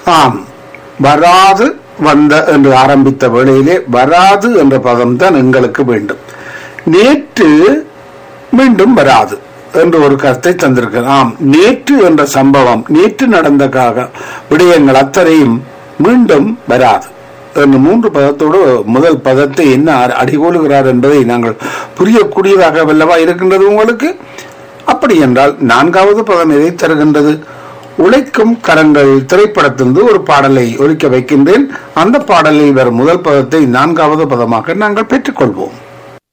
ஆம் வராது வந்த என்று ஆரம்பித்த வேளையிலே வராது என்ற பதம் தான் எங்களுக்கு வேண்டும் நேற்று மீண்டும் வராது என்று ஒரு கருத்தை தந்திருக்கிறார் ஆம் நேற்று என்ற சம்பவம் நேற்று நடந்த காக விடயங்கள் அத்தனையும் மீண்டும் வராது என்று மூன்று பதத்தோடு முதல் பதத்தை என்ன அ- அடிகோலுகிறார் என்பதை நாங்கள் புரியக்கூடியதாக வல்லவா இருக்கின்றது உங்களுக்கு அப்படி என்றால் நான்காவது பதம் எதை தருகின்றது உழைக்கும் கரங்கள் திரைப்படத்திலிருந்து ஒரு பாடலை ஒலிக்க வைக்கின்றேன் அந்த பாடலில் வரும் முதல் பதத்தை நான்காவது பதமாக நாங்கள் பெற்றுக்கொள்வோம்